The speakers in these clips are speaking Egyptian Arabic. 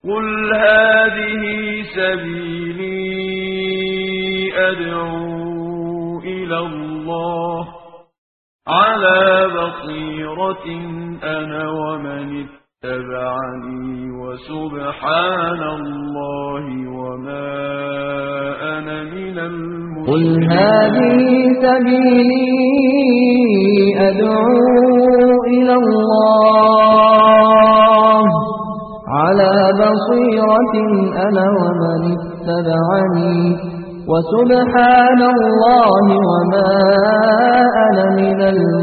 قل هذه سبيلي أدعو إلى الله على بصيرة أنا ومن اتبعني وسبحان الله وما أنا من قل المشركين هذه سبيلي أدعو إلى الله على بصيرة أنا ومن اتبعني وسبحان الله وما أنا من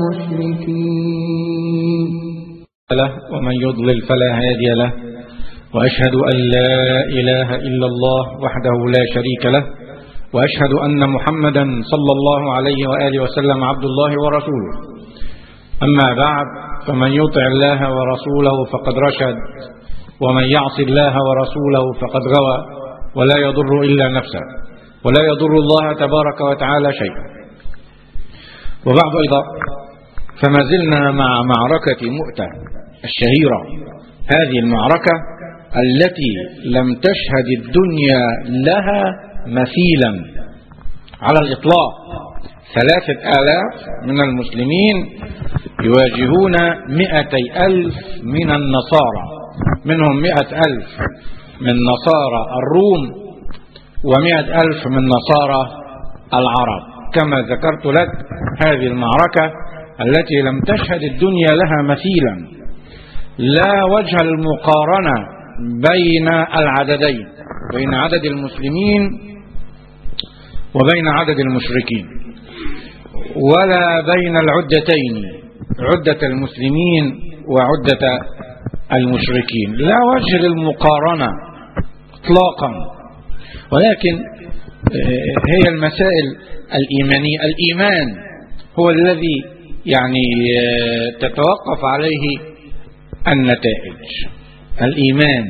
المشركين له ومن يضلل فلا هادي له وأشهد أن لا إله إلا الله وحده لا شريك له وأشهد أن محمدا صلى الله عليه وآله وسلم عبد الله ورسوله أما بعد فمن يطع الله ورسوله فقد رشد ومن يعص الله ورسوله فقد غوى ولا يضر إلا نفسه ولا يضر الله تبارك وتعالى شيئا وبعد أيضا فما زلنا مع معركة مؤتة الشهيرة هذه المعركة التي لم تشهد الدنيا لها مثيلا على الإطلاق ثلاثة آلاف من المسلمين يواجهون مئتي ألف من النصارى منهم مئة ألف من نصارى الروم ومئة ألف من نصارى العرب كما ذكرت لك هذه المعركة التي لم تشهد الدنيا لها مثيلا لا وجه المقارنة بين العددين بين عدد المسلمين وبين عدد المشركين ولا بين العدتين عدة المسلمين وعدة المشركين لا وجه للمقارنة اطلاقا ولكن هي المسائل الإيمانية الإيمان هو الذي يعني تتوقف عليه النتائج الإيمان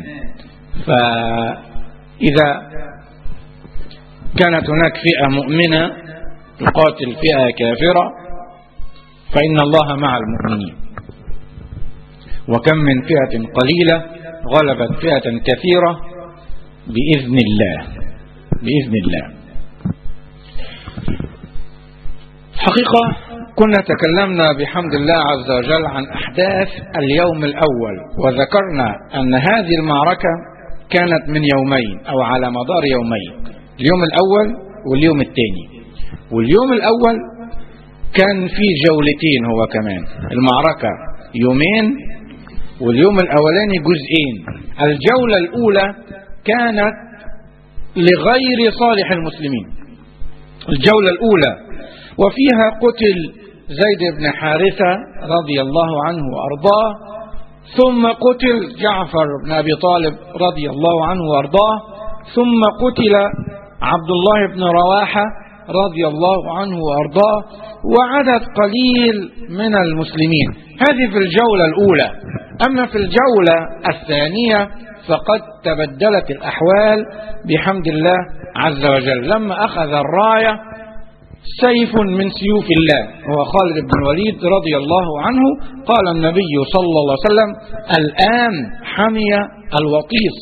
فإذا كانت هناك فئة مؤمنة تقاتل فئة كافرة فإن الله مع المؤمنين وكم من فئة قليلة غلبت فئة كثيرة بإذن الله بإذن الله حقيقة كنا تكلمنا بحمد الله عز وجل عن أحداث اليوم الأول وذكرنا أن هذه المعركة كانت من يومين أو على مدار يومين اليوم الأول واليوم الثاني واليوم الأول كان في جولتين هو كمان المعركة يومين واليوم الأولاني جزئين الجولة الأولى كانت لغير صالح المسلمين الجولة الأولى وفيها قتل زيد بن حارثة رضي الله عنه وأرضاه ثم قتل جعفر بن أبي طالب رضي الله عنه وأرضاه ثم قتل عبد الله بن رواحة رضي الله عنه وأرضاه وعدد قليل من المسلمين هذه في الجولة الأولى أما في الجولة الثانية فقد تبدلت الأحوال بحمد الله عز وجل لما أخذ الراية سيف من سيوف الله هو خالد بن الوليد رضي الله عنه قال النبي صلى الله عليه وسلم الآن حمي الوطيس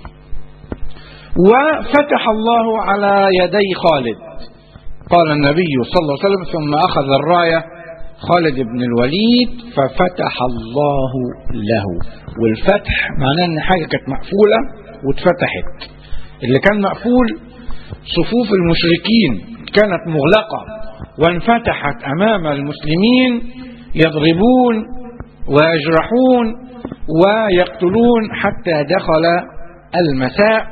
وفتح الله على يدي خالد قال النبي صلى الله عليه وسلم ثم أخذ الراية خالد بن الوليد ففتح الله له والفتح معناه ان حاجة كانت مقفولة واتفتحت اللي كان مقفول صفوف المشركين كانت مغلقة وانفتحت أمام المسلمين يضربون ويجرحون ويقتلون حتى دخل المساء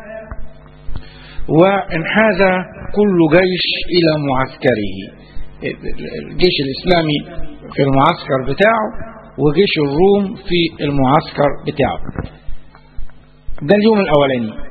وانحاز كل جيش إلى معسكره الجيش الإسلامي في المعسكر بتاعه وجيش الروم في المعسكر بتاعه ده اليوم الأولاني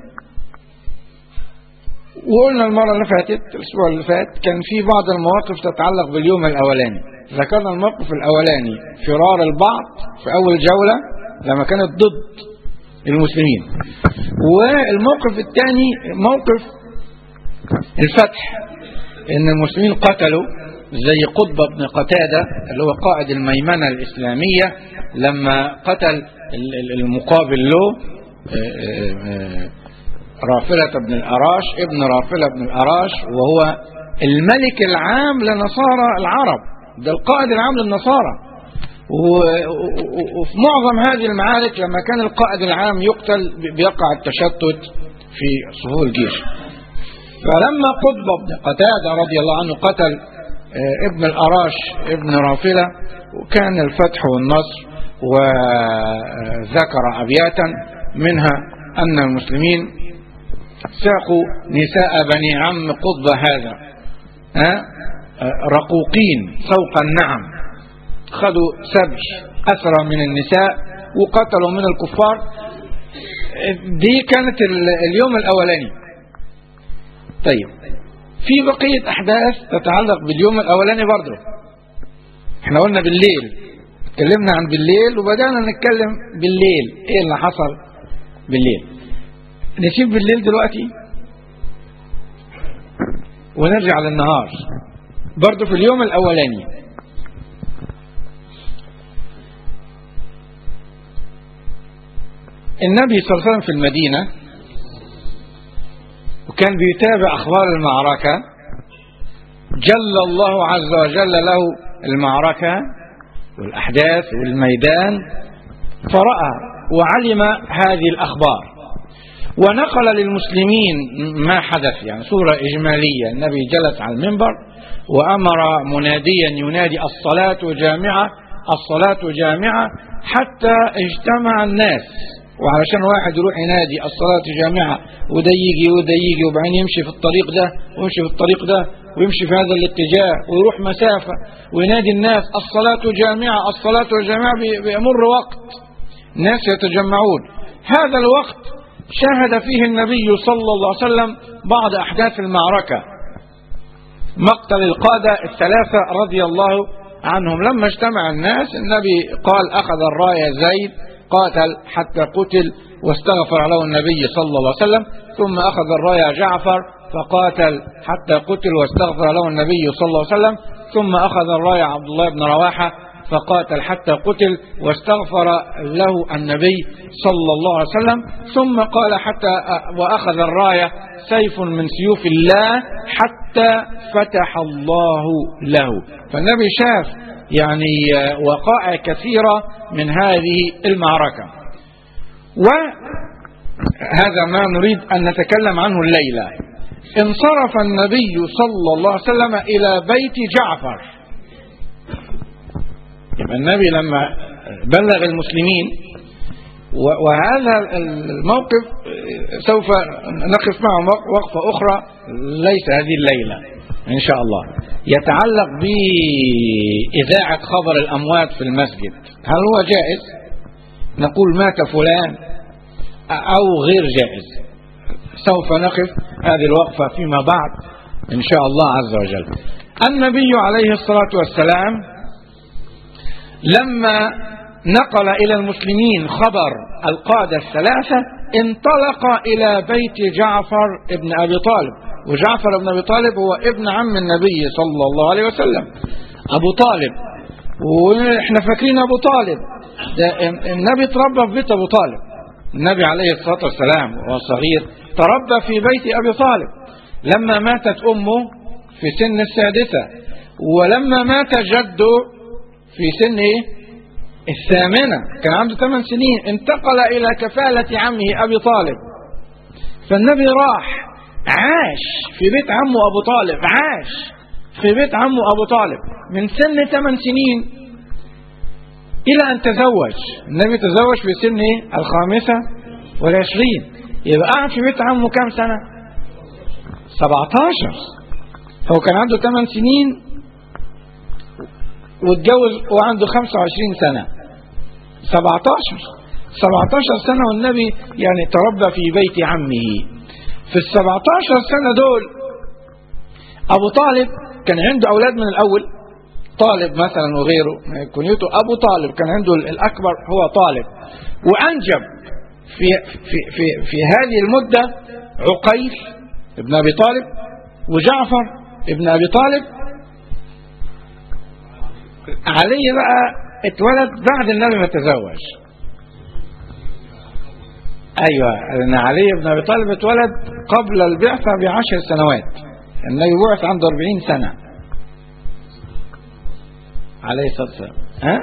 وقلنا المرة اللي فاتت الأسبوع اللي فات كان في بعض المواقف تتعلق باليوم الأولاني ذكرنا الموقف الأولاني فرار البعض في أول جولة لما كانت ضد المسلمين والموقف الثاني موقف الفتح ان المسلمين قتلوا زي قطب بن قتادة اللي هو قائد الميمنة الإسلامية لما قتل المقابل له رافلة بن الأراش ابن رافلة بن الأراش وهو الملك العام لنصارى العرب ده القائد العام للنصارى وفي معظم هذه المعارك لما كان القائد العام يقتل بيقع التشتت في صفوف الجيش فلما قطب بن قتادة رضي الله عنه قتل ابن الأراش ابن رافلة وكان الفتح والنصر وذكر أبياتا منها أن المسلمين ساقوا نساء بني عم قطب هذا ها رقوقين سوق النعم خذوا سبج أسرى من النساء وقتلوا من الكفار دي كانت اليوم الأولاني طيب في بقية أحداث تتعلق باليوم الأولاني برضه احنا قلنا بالليل اتكلمنا عن بالليل وبدأنا نتكلم بالليل ايه اللي حصل بالليل نسيب بالليل دلوقتي ونرجع للنهار برضه في اليوم الأولاني النبي صلى الله عليه وسلم في المدينة وكان بيتابع أخبار المعركة جل الله عز وجل له المعركة والأحداث والميدان فرأى وعلم هذه الأخبار ونقل للمسلمين ما حدث يعني صورة إجمالية النبي جلس على المنبر وأمر مناديا ينادي الصلاة جامعة الصلاة جامعة حتى اجتمع الناس وعلشان واحد يروح ينادي الصلاة جامعة وده يجي وده يجي وبعدين يمشي في الطريق ده ويمشي في الطريق ده ويمشي في هذا الاتجاه ويروح مسافة وينادي الناس الصلاة جامعة الصلاة جامعة بيمر وقت الناس يتجمعون هذا الوقت شاهد فيه النبي صلى الله عليه وسلم بعض أحداث المعركة مقتل القادة الثلاثة رضي الله عنهم لما اجتمع الناس النبي قال أخذ الراية زيد قاتل حتى قتل واستغفر له النبي صلى الله عليه وسلم ثم أخذ الراية جعفر فقاتل حتى قتل واستغفر له النبي صلى الله عليه وسلم ثم أخذ الراية عبد الله بن رواحة فقاتل حتى قتل واستغفر له النبي صلى الله عليه وسلم ثم قال حتى وأخذ الراية سيف من سيوف الله حتى فتح الله له فالنبي شاف يعني وقائع كثيرة من هذه المعركة وهذا ما نريد أن نتكلم عنه الليلة انصرف النبي صلى الله عليه وسلم إلى بيت جعفر يبقى النبي لما بلغ المسلمين وهذا الموقف سوف نقف معه وقفة أخرى ليس هذه الليلة إن شاء الله يتعلق بإذاعة خبر الأموات في المسجد هل هو جائز نقول مات فلان أو غير جائز سوف نقف هذه الوقفة فيما بعد إن شاء الله عز وجل النبي عليه الصلاة والسلام لما نقل إلى المسلمين خبر القادة الثلاثة انطلق إلى بيت جعفر ابن أبي طالب وجعفر بن أبي طالب هو ابن عم النبي صلى الله عليه وسلم أبو طالب وإحنا فاكرين أبو طالب ده النبي تربى في بيت أبو طالب النبي عليه الصلاة والسلام وهو صغير تربى في بيت أبي طالب لما ماتت أمه في سن السادسة ولما مات جده في سن الثامنة كان عنده ثمان سنين انتقل إلى كفالة عمه أبي طالب فالنبي راح عاش في بيت عمه أبو طالب عاش في بيت عمه أبو طالب من سن ثمان سنين إلى أن تزوج النبي تزوج في سن الخامسة والعشرين يبقى قعد في بيت عمه كام سنة 17 هو كان عنده 8 سنين واتجوز وعنده 25 سنة 17 17 سنة والنبي يعني تربى في بيت عمه في ال 17 سنة دول أبو طالب كان عنده أولاد من الأول طالب مثلا وغيره كنيته أبو طالب كان عنده الأكبر هو طالب وأنجب في, في, في, في هذه المدة عقيل ابن أبي طالب وجعفر ابن أبي طالب علي بقى اتولد بعد النبي ما تزوج ايوه ان علي بن ابي طالب اتولد قبل البعثه بعشر سنوات النبي بعث عنده 40 سنه عليه الصلاه والسلام ها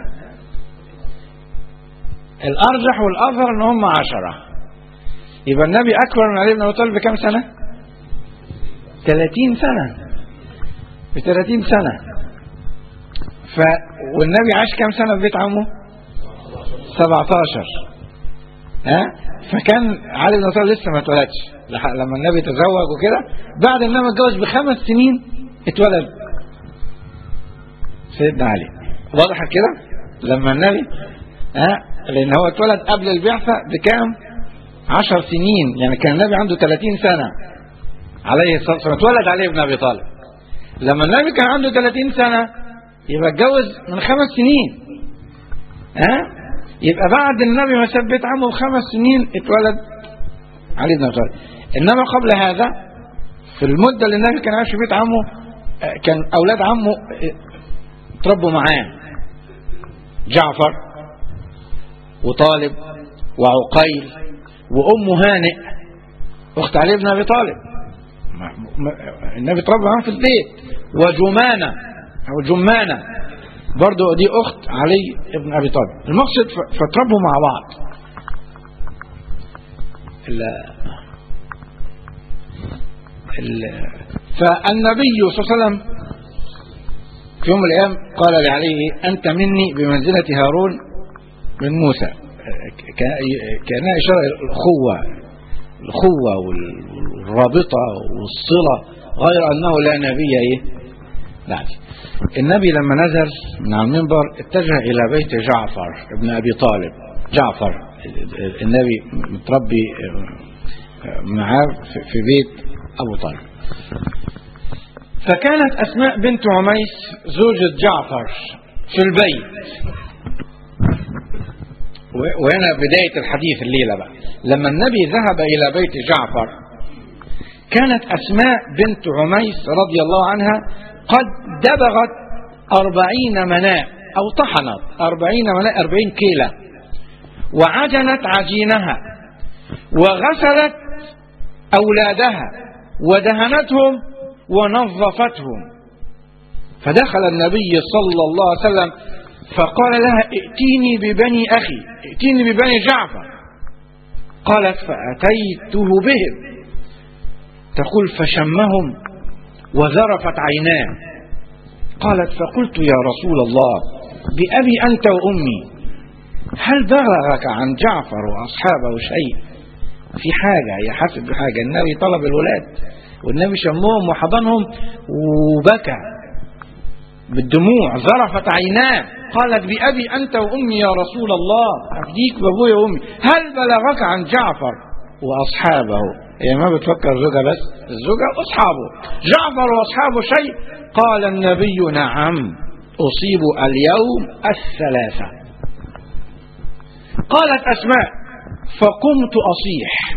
الارجح والاظهر ان هم عشرة يبقى النبي اكبر من علي بن ابي طالب بكام سنه 30 سنه ب 30 سنه ف والنبي عاش كام سنه في بيت عمه 17 ها فكان علي بن ابي طالب لسه ما اتولدش لح- لما النبي تزوج وكده بعد النبي ما اتجوز بخمس سنين اتولد سيدنا علي واضح كده لما النبي ها لان هو اتولد قبل البعثه بكام عشر سنين يعني كان النبي عنده 30 سنه عليه الصلاه والسلام اتولد علي بن ابي طالب لما النبي كان عنده 30 سنه يبقى اتجوز من خمس سنين ها يبقى بعد النبي ما ساب بيت عمه بخمس سنين اتولد علي بن ابي طالب انما قبل هذا في المده اللي النبي كان عايش في بيت عمه آه، كان اولاد عمه آه، اتربوا معاه جعفر وطالب وعقيل وام هانئ اخت علي بن ابي طالب ما- ما- النبي اتربى معاهم في البيت وجمانه او جمانه برضو دي اخت علي بن ابي طالب المقصد ف- فتربوا مع بعض ال- ال- فالنبي صلى الله عليه وسلم في يوم من الايام قال لعلي انت مني بمنزله هارون من موسى ك- كانها اشاره إلى الاخوه الاخوه والرابطه والصله غير انه لا نبي ايه بعد النبي لما نزل من على المنبر اتجه الى بيت جعفر ابن ابي طالب جعفر النبي متربي معاه في- في بيت ابو طالب فكانت اسماء بنت عميس زوجة جعفر في البيت و- وهنا بداية الحديث الليلة بقى لما النبي ذهب إلى بيت جعفر كانت أسماء بنت عميس رضي الله عنها قد دبغت أربعين مناء أو طحنت أربعين مناء أربعين كيلة وعجنت عجينها وغسلت أولادها ودهنتهم ونظفتهم فدخل النبي صلى الله عليه وسلم فقال لها ائتيني ببني أخي ائتيني ببني جعفر قالت فأتيته بهم تقول فشمهم وذرفت عيناه قالت فقلت يا رسول الله بأبي أنت وأمي هل بلغك عن جعفر وأصحابه شيء في حاجة يحسب بحاجة النبي طلب الولاد والنبي شمهم وحضنهم وبكى بالدموع ذرفت عيناه قالت بأبي أنت وأمي يا رسول الله أفديك بأبويا وأمي هل بلغك عن جعفر وأصحابه هي ما بتفكر زوجها بس الزوجة وأصحابه جعفر وأصحابه شيء قال النبي نعم أصيب اليوم الثلاثة قالت أسماء فقمت أصيح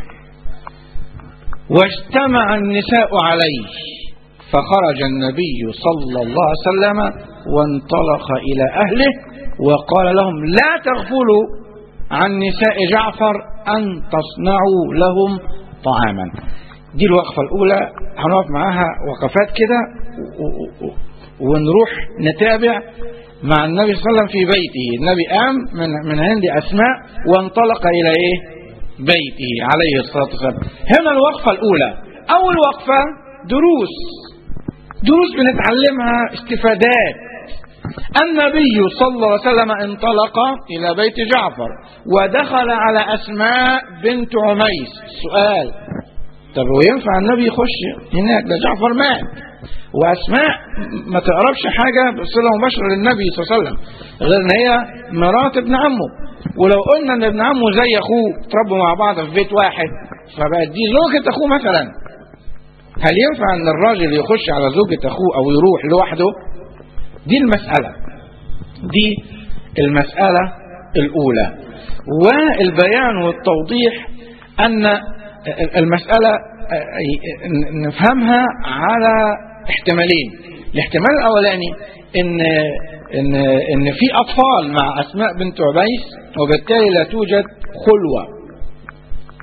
واجتمع النساء عليه فخرج النبي صلى الله عليه وسلم وانطلق إلى أهله وقال لهم لا تغفلوا عن نساء جعفر أن تصنعوا لهم طعاما دي الوقفة الأولى هنقف معاها وقفات كده و- و- ونروح نتابع مع النبي صلى الله عليه وسلم في بيته النبي قام من, من عند أسماء وانطلق إلى إيه بيته عليه الصلاة والسلام هنا الوقفة الأولى أول وقفة دروس دروس بنتعلمها استفادات النبي صلى الله عليه وسلم انطلق إلى بيت جعفر ودخل على أسماء بنت عميس السؤال طب وينفع النبي يخش هناك ده جعفر مات وأسماء ما تقربش حاجة بصلة مباشرة للنبي صلى الله عليه وسلم غير إن هي مرات ابن عمه ولو قلنا إن ابن عمه زي أخوه اتربوا مع بعض في بيت واحد فبقت دي زوجة أخوه مثلا هل ينفع ان الراجل يخش على زوجة اخوه او يروح لوحده دي المسألة دي المسألة الاولى والبيان والتوضيح ان المسألة نفهمها على احتمالين الاحتمال الاولاني ان ان ان في اطفال مع اسماء بنت عبيس وبالتالي لا توجد خلوه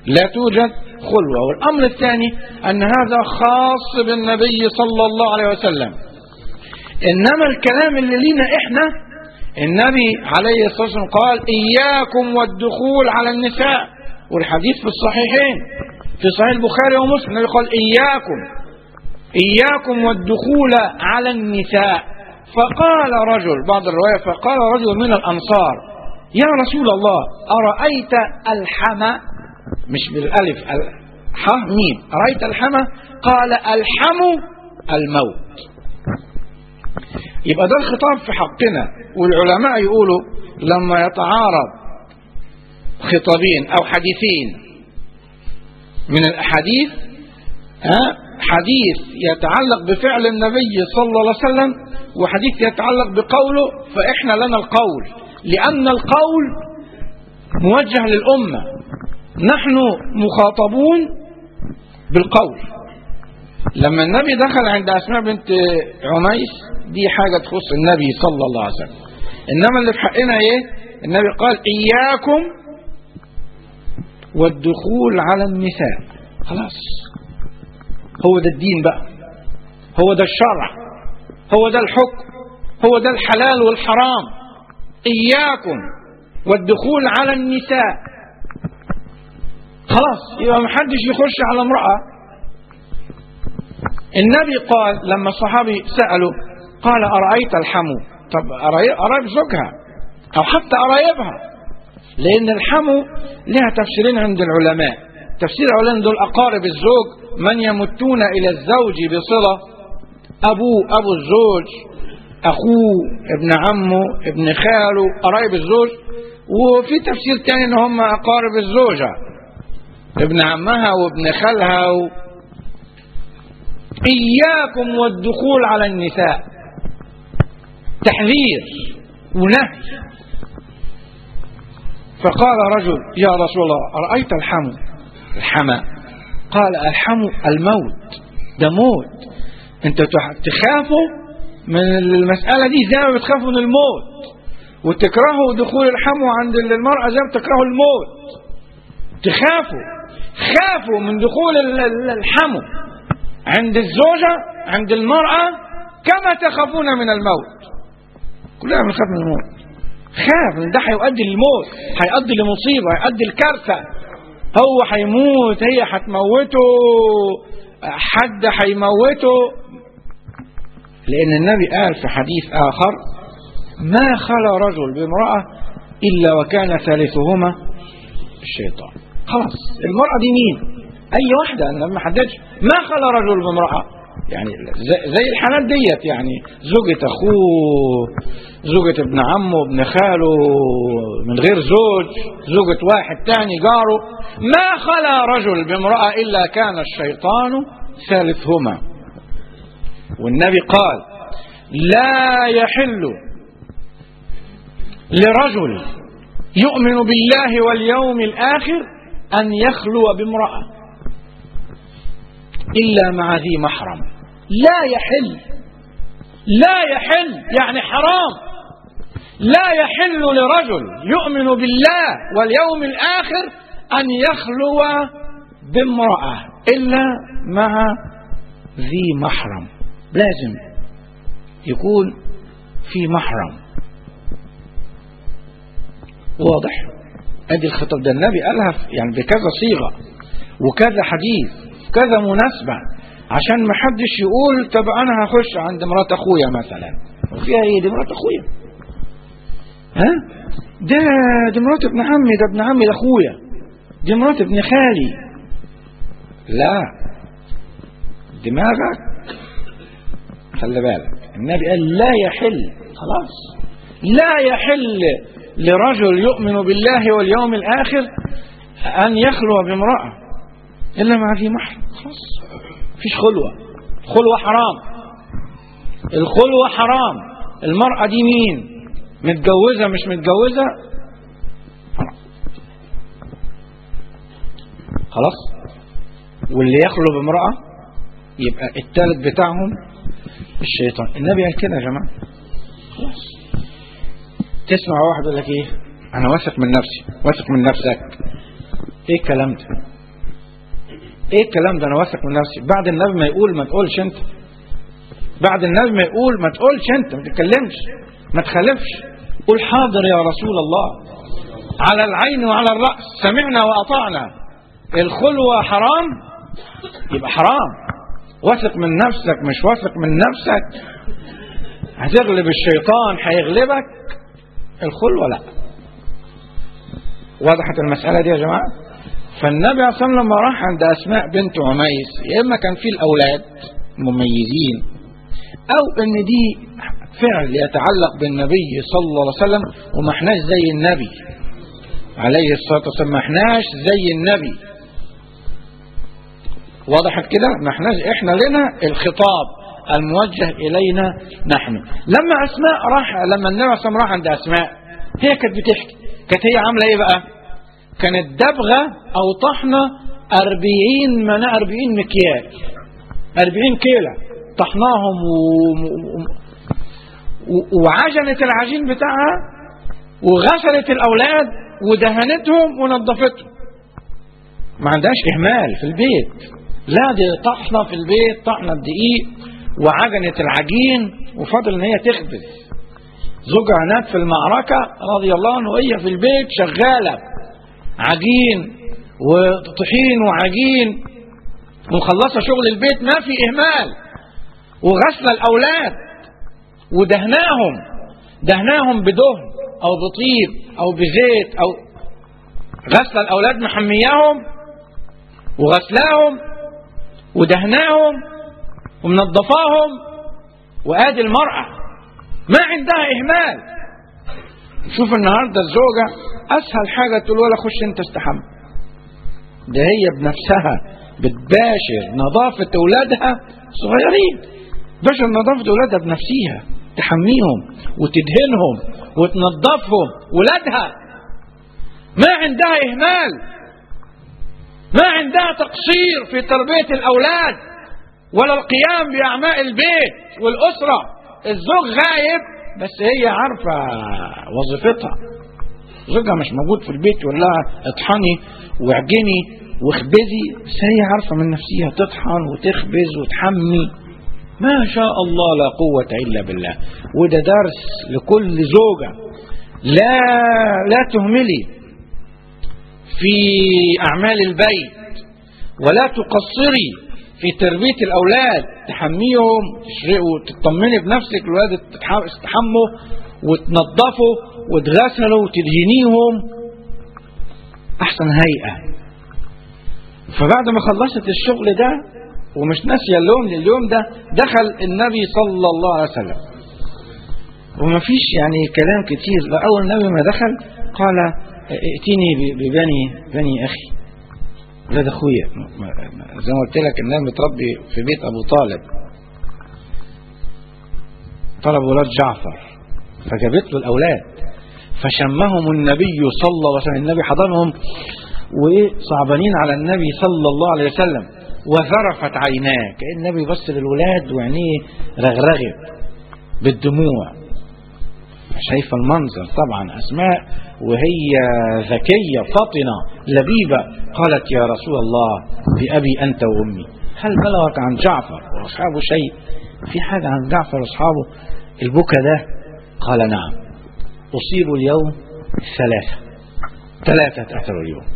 لا توجد خلوة والأمر الثاني أن هذا خاص بالنبي صلى الله عليه وسلم إنما الكلام اللي لينا إحنا النبي عليه الصلاة والسلام قال إياكم والدخول على النساء والحديث في الصحيحين في صحيح البخاري ومسلم النبي قال إياكم إياكم والدخول على النساء فقال رجل بعض الرواية فقال رجل من الأنصار يا رسول الله أرأيت الحمى مش بالألف الح ميم أرأيت الحمى قال الحم الموت يبقى ده الخطاب في حقنا والعلماء يقولوا لما يتعارض خطابين أو حديثين من الأحاديث ها حديث يتعلق بفعل النبي صلى الله عليه وسلم وحديث يتعلق بقوله فإحنا لنا القول لأن القول موجه للأمة نحن مخاطبون بالقول لما النبي دخل عند أسماء بنت عميس دي حاجة تخص النبي صلى الله عليه وسلم إنما اللي في حقنا إيه النبي قال إياكم والدخول على النساء خلاص هو ده الدين بقى هو ده الشرع هو ده الحكم هو ده الحلال والحرام إياكم والدخول على النساء خلاص يبقى محدش يخش على امرأة النبي قال لما الصحابي سألوا قال أرأيت الحمو طب قرايب زوجها أو حتى قرايبها لأن الحمو لها تفسيرين عند العلماء تفسير العلماء دول أقارب الزوج من يمتون إلى الزوج بصلة أبوه أبو الزوج أخوه ابن عمه ابن خاله قرايب الزوج وفي تفسير تاني ان هم أقارب الزوجة ابن عمها وابن خالها و... إياكم والدخول على النساء تحذير ونهي فقال رجل يا رسول الله أرأيت الحمو الحمى قال الحمو الموت ده موت انت تخافوا من المسألة دي زي ما بتخافوا من الموت وتكرهوا دخول الحمو عند المرأة زي ما بتكرهوا الموت تخافوا خافوا من دخول الحمو عند الزوجة عند المرأة كما تخافون من الموت كلنا بنخاف من الموت خاف ان ده هيؤدي للموت هيؤدي لمصيبه هيؤدي لكارثه هو هيموت هي هتموته حد هيموته لان النبي قال في حديث اخر ما خلا رجل بامراه الا وكان ثالثهما الشيطان خلاص المراه دي مين اي واحده انا ما حددش ما خلا رجل بامراه يعني زي الحالات ديت يعني زوجة اخوه زوجة ابن عمه ابن خاله من غير زوج زوجة واحد تاني جاره ما خلا رجل بامرأة إلا كان الشيطان ثالثهما والنبي قال لا يحل لرجل يؤمن بالله واليوم الآخر أن يخلو بامرأة إلا مع ذي محرم لا يحل لا يحل يعني حرام لا يحل لرجل يؤمن بالله واليوم الآخر أن يخلو بامرأة إلا مع ذي محرم لازم يكون في محرم واضح ادي الخطاب ده النبي قالها يعني بكذا صيغه وكذا حديث كذا مناسبه عشان ما حدش يقول طب انا هخش عند مرات اخويا مثلا وفيها ايه دي مرات اخويا ها ده دي مرات ابن عمي ده ابن عمي ده اخويا دي مرات ابن خالي لا دماغك خلي بالك النبي قال لا يحل خلاص لا يحل لرجل يؤمن بالله واليوم الآخر أن يخلو بامرأة إلا مع ذي محرم خلاص مفيش خلوة خلوة حرام الخلوة حرام المرأة دي مين متجوزة مش متجوزة خلاص واللي يخلو بامرأة يبقى الثالث بتاعهم الشيطان النبي قال كده يا جماعة خلاص تسمع واحد يقول لك ايه انا واثق من نفسي واثق من نفسك ايه الكلام ده ايه الكلام ده انا واثق من نفسي بعد النبي ما يقول ما تقولش انت بعد النبي ما يقول ما تقولش انت ما تتكلمش ما تخالفش قول حاضر يا رسول الله على العين وعلى الرأس سمعنا وأطعنا الخلوة حرام يبقى حرام واثق من نفسك مش واثق من نفسك هتغلب الشيطان هيغلبك الخلوة لا وضحت المسألة دي يا جماعة فالنبي عليه الصلاة والسلام لما راح عند أسماء بنت عميس يا إما كان في الأولاد مميزين أو إن دي فعل يتعلق بالنبي صلى الله عليه وسلم وما احناش زي النبي عليه الصلاة والسلام ما احناش زي النبي وضحت كده ما احناش احنا لنا الخطاب الموجه إلينا نحن لما أسماء راح لما النبي صلى الله عليه وسلم راح عند أسماء هي كانت بتحكي كانت هي عاملة إيه بقى كانت دبغة أو طحنة أربعين من أربعين مكيال أربعين كيلة طحناهم و... و... وعجنت العجين بتاعها وغسلت الأولاد ودهنتهم ونظفتهم ما عندهاش إهمال في البيت لا دي طحنة في البيت طحنة بدقيق وعجنت العجين وفضل ان هي تخبز زوجها هناك في المعركة رضي الله عنه وهي في البيت شغالة عجين وطحين وعجين ومخلصة شغل البيت ما في إهمال وغسل الأولاد ودهناهم دهناهم بدهن أو بطيب أو بزيت أو غسل الأولاد محمياهم وغسلاهم ودهناهم ومنظفاهم وادي المرأة ما عندها إهمال شوف النهاردة الزوجة أسهل حاجة تقول ولا خش أنت استحمى ده هي بنفسها بتباشر نظافة أولادها صغيرين باشر نظافة أولادها بنفسها تحميهم وتدهنهم وتنظفهم ولادها ما عندها إهمال ما عندها تقصير في تربية الأولاد ولا القيام بأعمال البيت والأسرة الزوج غايب بس هي عارفة وظيفتها زوجها مش موجود في البيت يقول لها اطحني واعجني واخبزي بس هي عارفة من نفسها تطحن وتخبز وتحمي ما شاء الله لا قوة إلا بالله وده درس لكل زوجة لا لا تهملي في أعمال البيت ولا تقصري في تربية الأولاد تحميهم تشرقوا تطمني بنفسك الولاد تستحموا وتنظفوا وتغسلوا وتدهنيهم أحسن هيئة فبعد ما خلصت الشغل ده ومش ناسية اليوم اليوم ده دخل النبي صلى الله عليه وسلم وما فيش يعني كلام كتير أول النبي ما دخل قال ائتيني ببني بني أخي ولاد أخويا زي ما قلت لك النبي متربي في بيت أبو طالب طلب ولاد جعفر فجابت له الأولاد فشمهم النبي صلى الله عليه وسلم النبي حضنهم وإيه صعبانين على النبي صلى الله عليه وسلم وذرفت عيناه كأن النبي بص للولاد وعينيه رغرغت بالدموع شايفة المنظر طبعا أسماء وهي ذكية فطنة لبيبة قالت يا رسول الله بأبي أنت وأمي هل بلغك عن جعفر وأصحابه شيء في حاجة عن جعفر وأصحابه البكا ده قال نعم أصيب اليوم ثلاثة ثلاثة أثر اليوم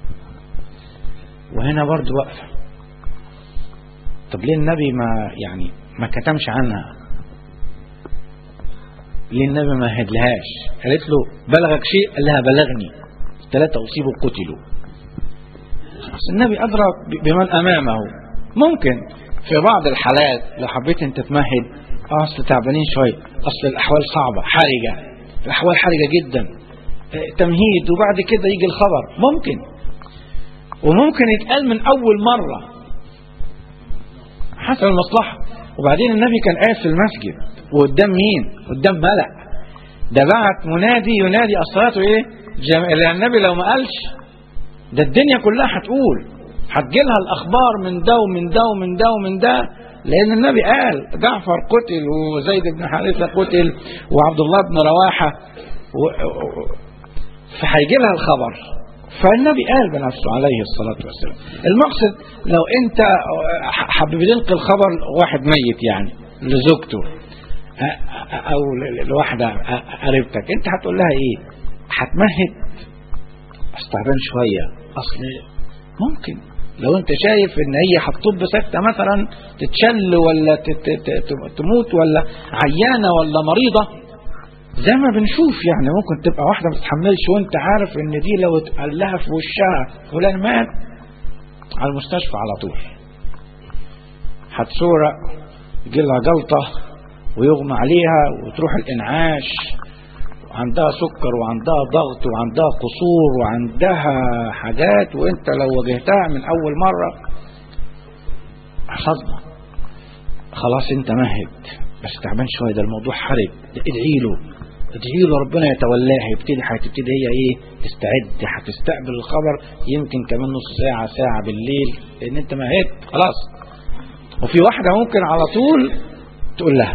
وهنا برضو وقفة طب ليه النبي ما يعني ما كتمش عنها ليه النبي ما هدلهاش قالت له بلغك شيء قال لها بلغني ثلاثة أصيبوا قتلوا بس النبي أدرى بمن أمامه ممكن في بعض الحالات لو حبيت انت تمهد اصل تعبانين شويه اصل الاحوال صعبه حرجه الاحوال حرجه جدا تمهيد وبعد كده يجي الخبر ممكن وممكن يتقال من اول مره حسب المصلحه وبعدين النبي كان قاعد في المسجد وقدام مين قدام ملأ ده بعت منادي ينادي الصلاه ايه جم... لان النبي لو ما قالش ده الدنيا كلها هتقول هتجيلها الاخبار من ده ومن ده ومن ده ومن ده لان النبي قال جعفر قتل وزيد بن حارثه قتل وعبد الله بن رواحه و... فهيجي لها الخبر فالنبي قال بنفسه عليه الصلاة والسلام المقصد لو انت حابب تنقل خبر واحد ميت يعني لزوجته او لواحدة قريبتك انت هتقول لها ايه هتمهد استعبان شوية اصل ممكن لو انت شايف ان هي هتطب سكتة مثلا تتشل ولا تموت ولا عيانة ولا مريضة زي ما بنشوف يعني ممكن تبقى واحدة ما تتحملش وانت عارف ان دي لو اتقال لها في وشها فلان مات على المستشفى على طول هتسورق يجي لها جلطة ويغمى عليها وتروح الانعاش وعندها سكر وعندها ضغط وعندها قصور وعندها حاجات وانت لو واجهتها من اول مرة صدمة خلاص انت مهد بس تعبان شوية ده الموضوع حرج ادعي له ادعي له ربنا يتولاها يبتدي هتبتدي هي ايه تستعد هتستقبل الخبر يمكن كمان نص ساعة ساعة بالليل لان انت مهدت خلاص وفي واحدة ممكن على طول تقول لها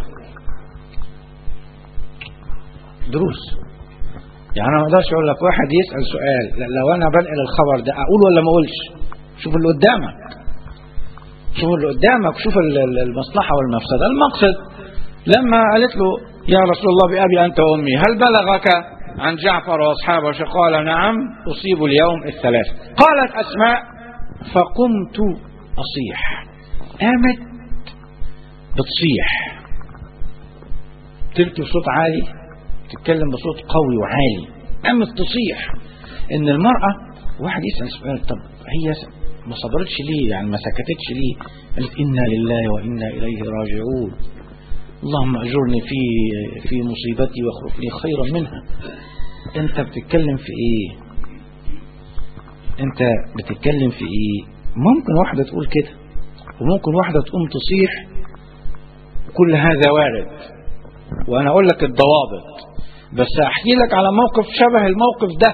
دروس يعني انا ما اقدرش اقول لك واحد يسال سؤال لو انا بنقل الخبر ده اقول ولا ما اقولش شوف اللي قدامك شوف اللي قدامك شوف المصلحه والمفسده المقصد لما قالت له يا رسول الله بابي انت وامي هل بلغك عن جعفر واصحابه قال نعم اصيب اليوم الثلاث قالت اسماء فقمت اصيح قامت بتصيح تبكي بصوت عالي تتكلم بصوت قوي وعالي قامت تصيح ان المرأة واحد يسأل سؤال طب هي ما صبرتش ليه يعني ما سكتتش ليه قالت إنا لله وإنا إليه راجعون اللهم أجرني في في مصيبتي واخلف لي خيرا منها أنت بتتكلم في إيه أنت بتتكلم في إيه ممكن واحدة تقول كده وممكن واحدة تقوم تصيح كل هذا وارد وأنا أقول لك الضوابط بس احكي لك على موقف شبه الموقف ده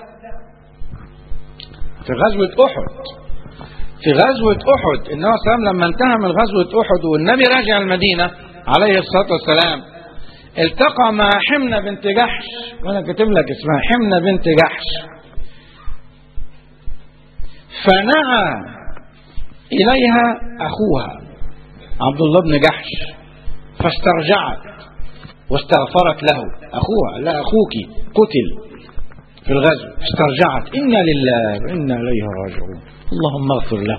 في غزوة احد في غزوة احد النبي صلى الله عليه وسلم لما انتهى من غزوة احد والنبي راجع المدينة عليه الصلاة والسلام التقى مع حمنة بنت جحش وانا كاتب لك اسمها حمنة بنت جحش فنعى اليها اخوها عبد الله بن جحش فاسترجعت واستغفرت له أخوها لا أخوك قتل في الغزو استرجعت إنا لله وإنا إليه راجعون اللهم اغفر له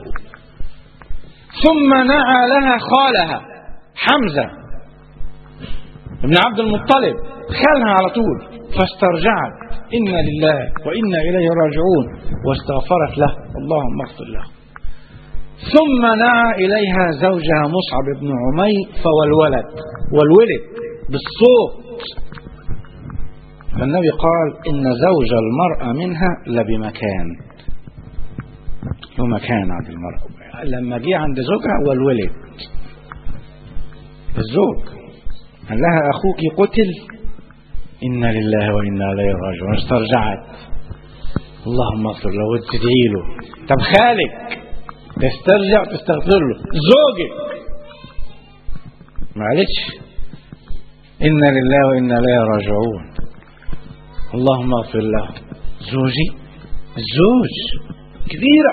ثم نعى لها خالها حمزة ابن عبد المطلب خالها على طول فاسترجعت إنا لله وإنا إليه راجعون واستغفرت له اللهم اغفر له ثم نعى إليها زوجها مصعب بن عمير فوالولد والولد بالصوت فالنبي قال إن زوج المرأة منها لبمكان له مكان عند المرأة لما جه عند زوجها والولد الزوج قال لها أخوك قتل إنا لله وإنا إليه راجعون استرجعت اللهم اغفر له وتدعي له طب خالك تسترجع تستغفر له زوجك معلش إنا لله وإنا إليه راجعون اللهم اغفر له زوجي الزوج كبيرة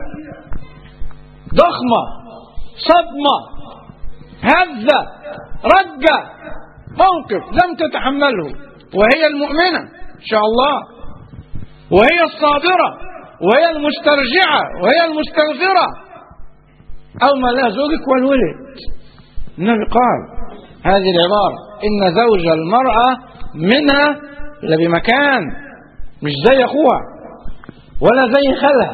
ضخمة صدمة هزة رجة موقف لم تتحمله وهي المؤمنة إن شاء الله وهي الصابرة وهي المسترجعة وهي المستغفرة أو ما لا زوجك والولد النبي قال هذه العبارة إن زوج المرأة منها لبمكان مش زي أخوها ولا زي خالها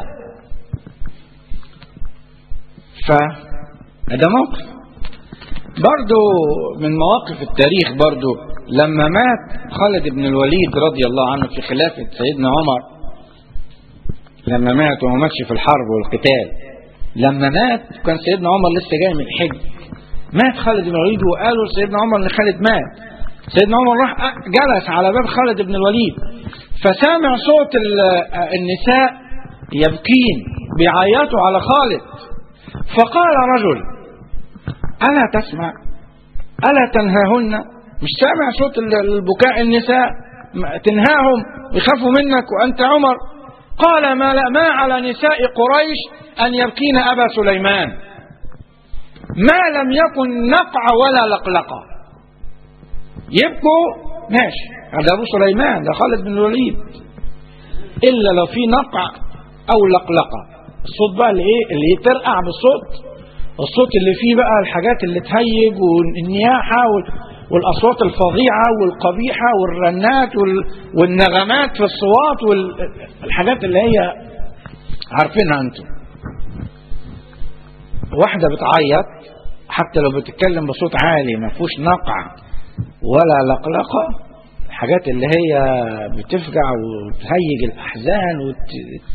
فهذا موقف برضو من مواقف التاريخ برضو لما مات خالد بن الوليد رضي الله عنه في خلافة سيدنا عمر لما مات وما ماتش في الحرب والقتال لما مات كان سيدنا عمر لسه جاي من الحج مات خالد بن الوليد وقالوا لسيدنا عمر ان خالد مات سيدنا عمر راح جلس على باب خالد بن الوليد فسامع صوت النساء يبكين بيعيطوا على خالد فقال رجل ألا تسمع ألا تنهاهن مش سامع صوت البكاء النساء تنهاهم يخافوا منك وأنت عمر قال ما, لا ما على نساء قريش أن يبكين أبا سليمان ما لم يكن نقع ولا لقلقة يبكوا ماشي هذا أبو سليمان ده خالد بن الوليد إلا لو في نقع أو لقلقة الصوت بقى اللي إيه اللي ترقع بالصوت الصوت اللي فيه بقى الحاجات اللي تهيج والنياحة والأصوات الفظيعة والقبيحة والرنات والنغمات في الصوات والحاجات اللي هي عارفينها أنتم واحدة بتعيط حتى لو بتتكلم بصوت عالي ما فيهوش نقع ولا لقلقة الحاجات اللي هي بتفجع وتهيج الأحزان وت...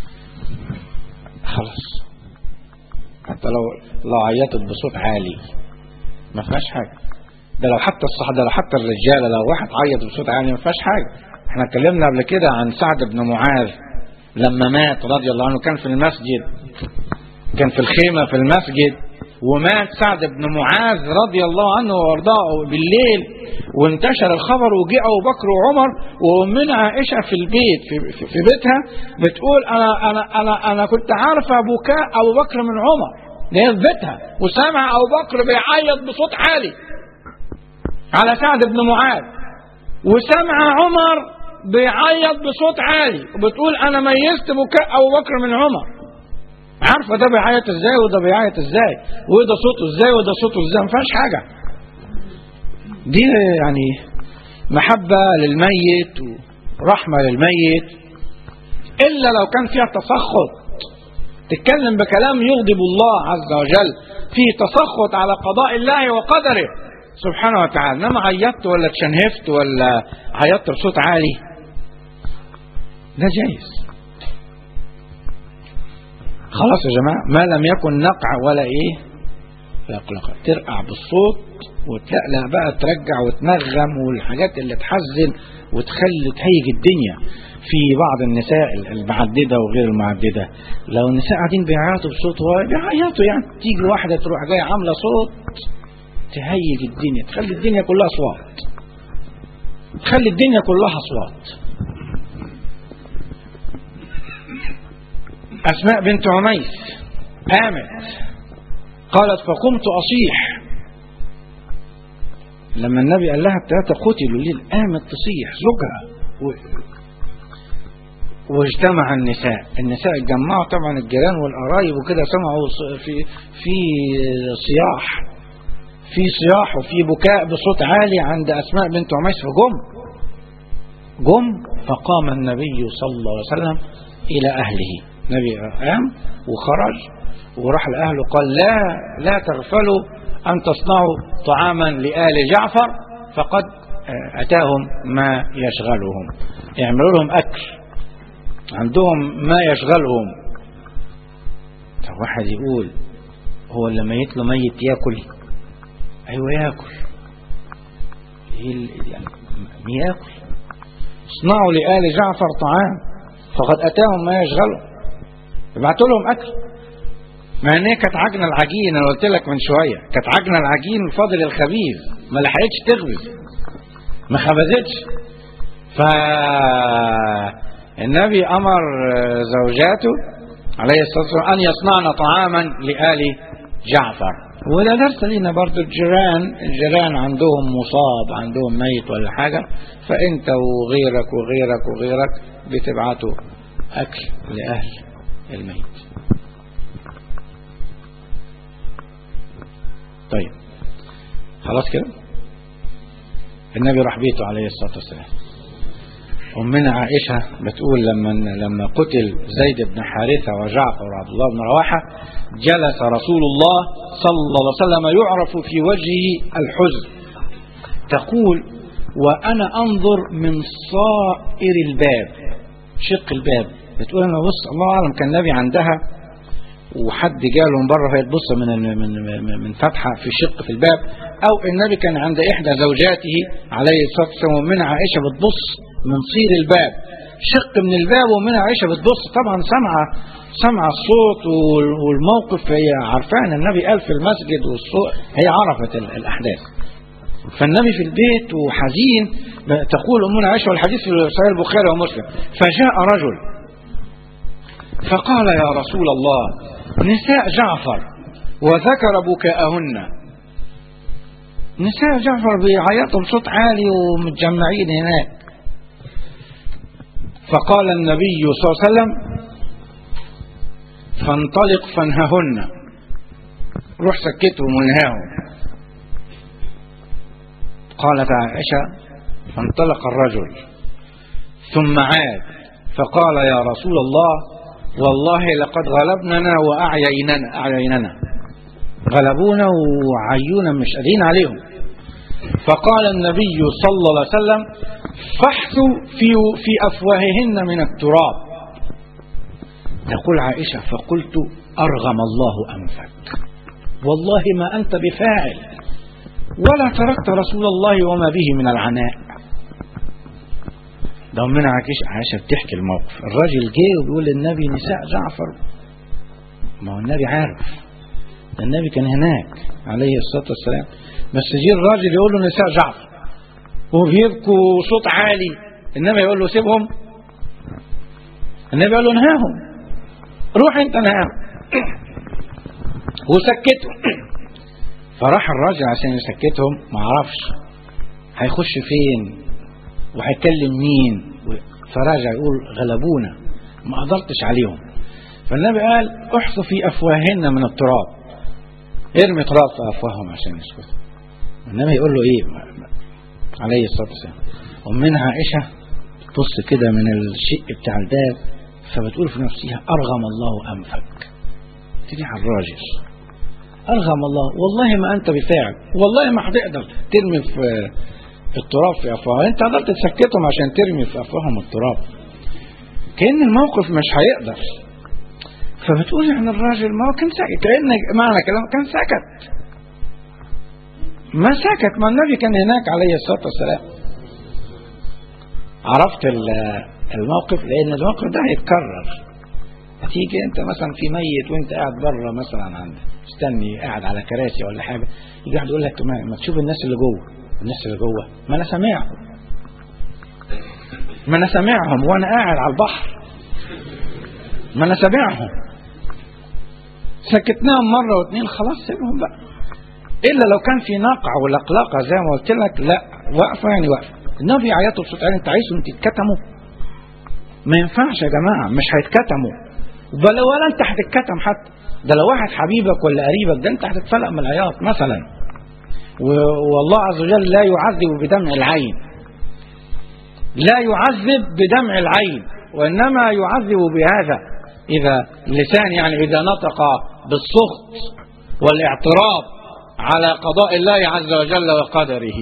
خلاص حتى لو لو عيطت بصوت عالي ما فيهاش حاجة ده لو حتى الصح ده لو حتى الرجالة لو واحد عيط بصوت عالي ما فيهاش حاجة احنا اتكلمنا قبل كده عن سعد بن معاذ لما مات رضي الله عنه كان في المسجد كان في الخيمة في المسجد ومات سعد بن معاذ رضي الله عنه وارضاه بالليل وانتشر الخبر وجاء ابو بكر وعمر وامنا عائشه في البيت في, في, في بيتها بتقول انا انا انا انا كنت عارفه بكاء ابو بكر من عمر هي في بيتها وسامع ابو بكر بيعيط بصوت عالي على سعد بن معاذ وسامع عمر بيعيط بصوت عالي وبتقول انا ميزت بكاء ابو بكر من عمر عارفه ده بيعيط ازاي وده بيعيط ازاي وده صوته ازاي وده صوته ازاي ما فيهاش حاجه دي يعني محبه للميت ورحمه للميت الا لو كان فيها تسخط تتكلم بكلام يغضب الله عز وجل فيه تسخط على قضاء الله وقدره سبحانه وتعالى انما عيطت ولا اتشنهفت ولا عيطت بصوت عالي ده جايز خلاص يا جماعة ما لم يكن نقع ولا ايه لقلقة ترقع بالصوت وتلقلق بقى ترجع وتنغم والحاجات اللي تحزن وتخلي تهيج الدنيا في بعض النساء المعددة وغير المعددة لو النساء قاعدين بيعيطوا بصوت بيعيطوا يعني تيجي واحدة تروح جاية عاملة صوت تهيج الدنيا تخلي الدنيا كلها أصوات تخلي الدنيا كلها أصوات أسماء بنت عميس قامت قالت فقمت أصيح لما النبي قال لها الثلاثة قتلوا ليه قامت تصيح زوجها و... واجتمع النساء النساء اتجمعوا طبعا الجيران والقرايب وكده سمعوا في في صياح في صياح وفي بكاء بصوت عالي عند أسماء بنت عميس فجم جم فقام النبي صلى الله عليه وسلم إلى أهله النبي قام وخرج وراح لأهله قال لا لا تغفلوا أن تصنعوا طعاما لآل جعفر فقد أتاهم ما يشغلهم يعملوا لهم أكل عندهم ما يشغلهم طب واحد يقول هو اللي ميت له ميت ياكل ايوه ياكل ايه يعني ياكل اصنعوا لآل جعفر طعام فقد أتاهم ما يشغلهم ابعتوا لهم أكل ما هي كانت عجنة العجين أنا قلت لك من شوية كانت عجنة العجين فاضل الخبيز ما لحقتش تخبز ما خبزتش فالنبي أمر زوجاته عليه الصلاة والسلام أن يصنعن طعاما لآل جعفر وده درس لينا برضو الجيران الجيران عندهم مصاب عندهم ميت ولا حاجة فأنت وغيرك وغيرك وغيرك بتبعتوا أكل لأهل الميت طيب خلاص كده النبي راح بيته عليه الصلاة والسلام أمنا عائشة بتقول لما لما قتل زيد بن حارثة وجعفر وعبد الله بن رواحة جلس رسول الله صلى الله عليه وسلم يعرف في وجهه الحزن تقول وأنا أنظر من صائر الباب شق الباب بتقول أنا بص الله أعلم كان النبي عندها وحد جاله من بره فهي تبص من من من فتحه في شق في الباب او النبي كان عند احدى زوجاته عليه الصلاه والسلام ومن عائشه بتبص من صير الباب شق من الباب ومن عائشه بتبص طبعا سامعه سامعه الصوت والموقف هي عارفاه ان النبي قال في المسجد والصوت هي عرفت الاحداث فالنبي في البيت وحزين تقول امنا عائشه والحديث في صحيح البخاري ومسلم فجاء رجل فقال يا رسول الله نساء جعفر وذكر بكاءهن نساء جعفر بيعيطوا بصوت عالي ومتجمعين هناك فقال النبي صلى الله عليه وسلم فانطلق فانههن روح سكتهم وانهاهم قالت عائشة فانطلق الرجل ثم عاد فقال يا رسول الله والله لقد غلبننا وأعييننا أعيننا غلبونا وعيونا مش قادرين عليهم فقال النبي صلى الله عليه وسلم فاحثوا في في أفواههن من التراب تقول عائشة فقلت أرغم الله أنفك والله ما أنت بفاعل ولا تركت رسول الله وما به من العناء ده من عائشة بتحكي الموقف الراجل جه وبيقول للنبي نساء جعفر ما هو النبي عارف ده النبي كان هناك عليه الصلاة والسلام بس جه الراجل يقول له نساء جعفر وبيبكوا صوت عالي النبي يقول له سيبهم النبي يقول له انهاهم روح انت انهاهم وسكتهم فراح الراجل عشان يسكتهم ما عرفش هيخش فين وهيكلم مين فراجع يقول غلبونا ما قدرتش عليهم فالنبي قال احصوا في افواههن من التراب ارمي تراب في افواههم عشان يسكتوا النبي يقول له ايه عليه الصلاه والسلام ومنها عائشه تبص كده من الشق بتاع الباب فبتقول في نفسها ارغم الله انفك تيجي على الراجل ارغم الله والله ما انت بفاعل والله ما هتقدر ترمي في في التراب في افواههم انت قدرت تسكتهم عشان ترمي في افواههم التراب كان الموقف مش هيقدر فبتقول يعني الراجل ما هو كان ساكت كان معنى كلام كان سكت ما سكت ما النبي كان هناك عليه الصلاه والسلام عرفت الموقف لان الموقف ده هيتكرر هتيجي انت مثلا في ميت وانت قاعد بره مثلا عند مستني قاعد على كراسي ولا حاجه يجي واحد يقول لك ما, ما تشوف الناس اللي جوه الناس اللي جوه ما انا سامعهم ما انا سامعهم وانا قاعد على البحر ما انا سامعهم سكتناهم مره واثنين خلاص سيبهم بقى الا لو كان في نقع ولقلقه زي ما قلت لك لا واقفه يعني واقفه النبي يعيطوا بصوت عالي انت عايزهم تتكتموا ما ينفعش يا جماعه مش هيتكتموا بل ولا انت هتتكتم حتى ده لو واحد حبيبك ولا قريبك ده انت هتتفلق من العياط مثلا والله عز وجل لا يعذب بدمع العين لا يعذب بدمع العين وإنما يعذب بهذا إذا اللسان يعني إذا نطق بالسخط والاعتراض على قضاء الله عز وجل وقدره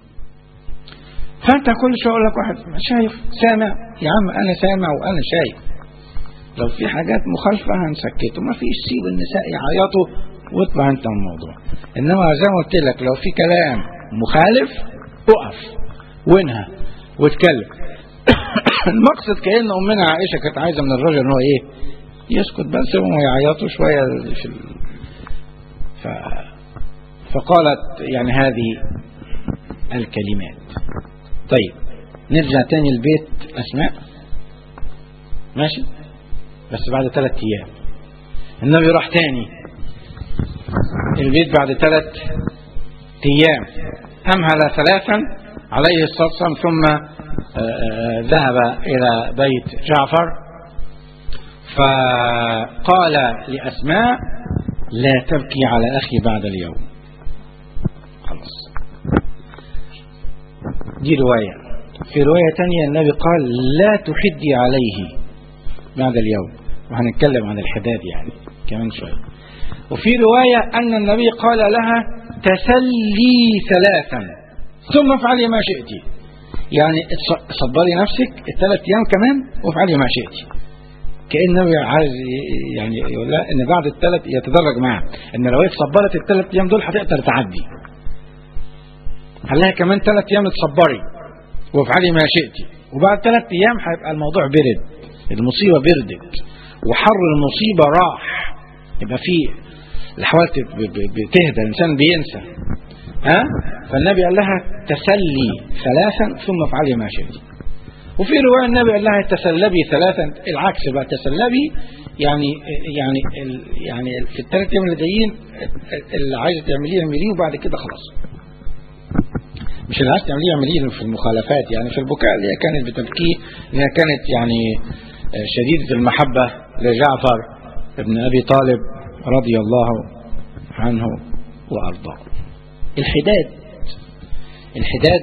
فأنت كل شيء أقول لك واحد شايف سامع يا عم أنا سامع وأنا شايف لو في حاجات مخالفة هنسكته ما فيش سيب النساء يعيطوا واطلع انت من الموضوع انما زي ما قلت لك لو في كلام مخالف اقف وانهى واتكلم المقصد كأن أمنا عائشة كانت عايزة من الراجل ان هو ايه يسكت بس هم يعيطوا شوية في ال... ف... فقالت يعني هذه الكلمات طيب نرجع تاني البيت أسماء ماشي بس بعد ثلاث أيام النبي راح تاني البيت بعد ثلاث أيام أمهل ثلاثا عليه الصلاة والسلام ثم ذهب إلى بيت جعفر فقال لأسماء لا تبكي على أخي بعد اليوم خلاص دي رواية في رواية تانية النبي قال لا تحدي عليه بعد اليوم وهنتكلم عن الحداد يعني كمان شوية وفي رواية أن النبي قال لها تسلي ثلاثا ثم افعلي ما شئتي يعني صبري نفسك الثلاث أيام كمان وافعلي ما شئتي كأن النبي عايز يعني يقول لها ان بعد الثلاث يتدرج معها ان لو هي صبرت الثلاث ايام دول هتقدر تعدي قال لها كمان ثلاث ايام تصبري وافعلي ما شئتي وبعد ثلاث ايام هيبقى الموضوع برد المصيبه بردت وحر المصيبه راح يبقى في الاحوال بتهدى الانسان بينسى ها فالنبي قال لها تسلي ثلاثا ثم افعلي ما شئتي وفي رواية النبي قال لها تسلبي ثلاثا العكس بقى تسلبي يعني يعني ال يعني في الثلاث ايام اللي جايين اللي عايزه تعمليه اعمليه وبعد كده خلاص مش اللي عايز تعمليه اعمليه في المخالفات يعني في البكاء اللي هي كانت بتبكيه اللي هي كانت يعني شديدة المحبة لجعفر ابن أبي طالب رضي الله عنه وأرضاه الحداد الحداد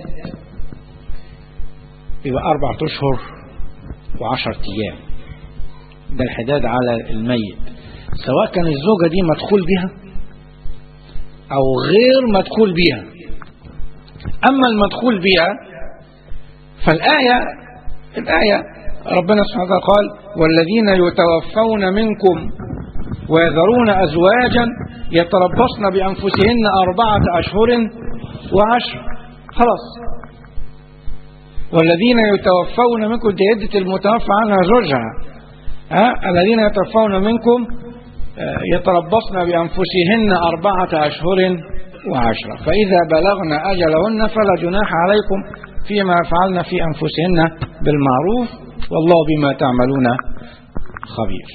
بيبقى أربعة أشهر وعشرة أيام ده الحداد على الميت سواء كان الزوجة دي مدخول بها أو غير مدخول بها أما المدخول بها فالآية الآية ربنا سبحانه وتعالى قال والذين يتوفون منكم ويذرون أزواجا يتربصن بأنفسهن أربعة أشهر وعشر خلاص والذين يتوفون منكم دي عدة المتوفى عنها زوجها ها الذين يتوفون منكم يتربصن بأنفسهن أربعة أشهر وعشرة فإذا بلغن أجلهن فلا جناح عليكم فيما يفعلن في أنفسهن بالمعروف والله بما تعملون خبير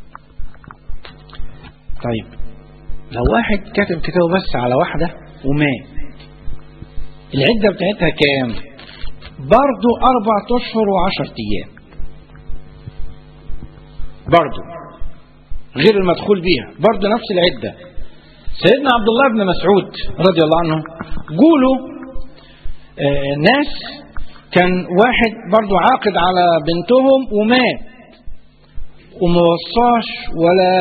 طيب لو واحد كاتب كتابه بس على واحدة ومات العدة بتاعتها كام برضو أربع أشهر وعشر أيام برضو غير المدخول بيها برضو نفس العدة سيدنا عبد الله بن مسعود رضي الله عنه قولوا آه ناس كان واحد برضو عاقد على بنتهم ومات وما وصاش ولا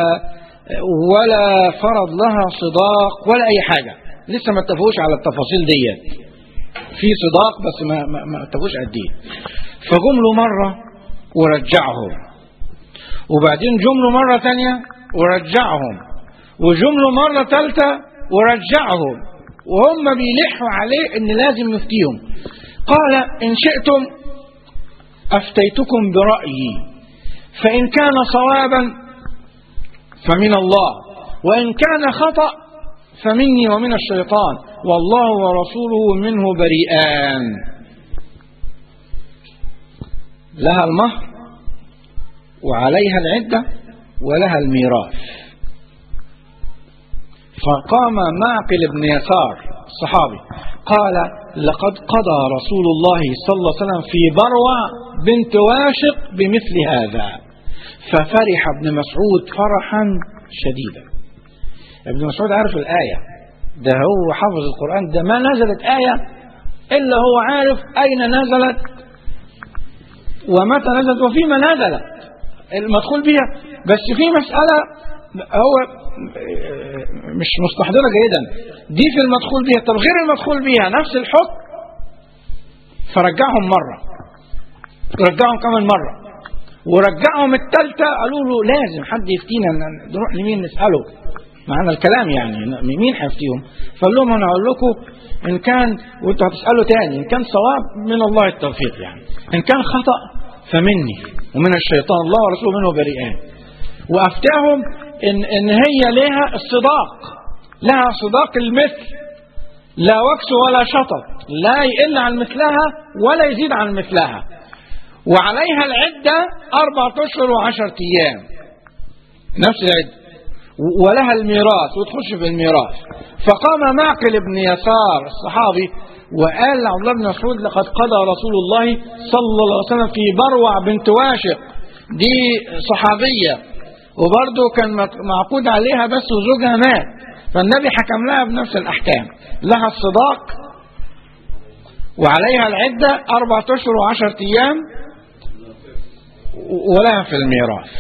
ولا فرض لها صداق ولا اي حاجه لسه ما اتفقوش على التفاصيل ديت في صداق بس ما ما, ما اتفقوش قد ايه فجم له مره ورجعهم وبعدين جم له مره ثانيه ورجعهم وجم له مره ثالثه ورجعهم وهم بيلحوا عليه ان لازم يفتيهم قال إن شئتم أفتيتكم برأيي فإن كان صوابا فمن الله وإن كان خطأ فمني ومن الشيطان والله ورسوله منه بريئان لها المهر وعليها العدة ولها الميراث فقام معقل بن يسار الصحابي قال لقد قضى رسول الله صلى الله عليه وسلم في بروع بنت واشق بمثل هذا ففرح ابن مسعود فرحا شديدا ابن مسعود عارف الآية ده هو حافظ القرآن ده ما نزلت آية إلا هو عارف أين نزلت ومتى نزلت وفيما نزلت المدخول بها بس في مسألة هو مش مستحضرة جيدا دي في المدخول بها طب غير المدخول بها نفس الحكم فرجعهم مرة رجعهم كمان مرة ورجعهم الثالثة قالوا له لازم حد يفتينا نروح لمين نسأله معنا الكلام يعني مين هيفتيهم فقال لهم انا اقول لكم ان كان وانتوا هتسالوا تاني ان كان صواب من الله التوفيق يعني ان كان خطا فمني ومن الشيطان الله ورسوله منه بريئان وافتاهم ان ان هي لها الصداق لها صداق المثل لا وكس ولا شطط لا يقل عن مثلها ولا يزيد عن مثلها وعليها العدة أربعة أشهر وعشرة أيام نفس العدة ولها الميراث وتخش في الميراث فقام معقل بن يسار الصحابي وقال لعبد الله بن مسعود لقد قضى رسول الله صلى الله عليه وسلم في بروع بنت واشق دي صحابية وبرضه كان معقود عليها بس وزوجها مات فالنبي حكم لها بنفس الأحكام لها الصداق وعليها العدة أربعة أشهر وعشرة أيام ولها في الميراث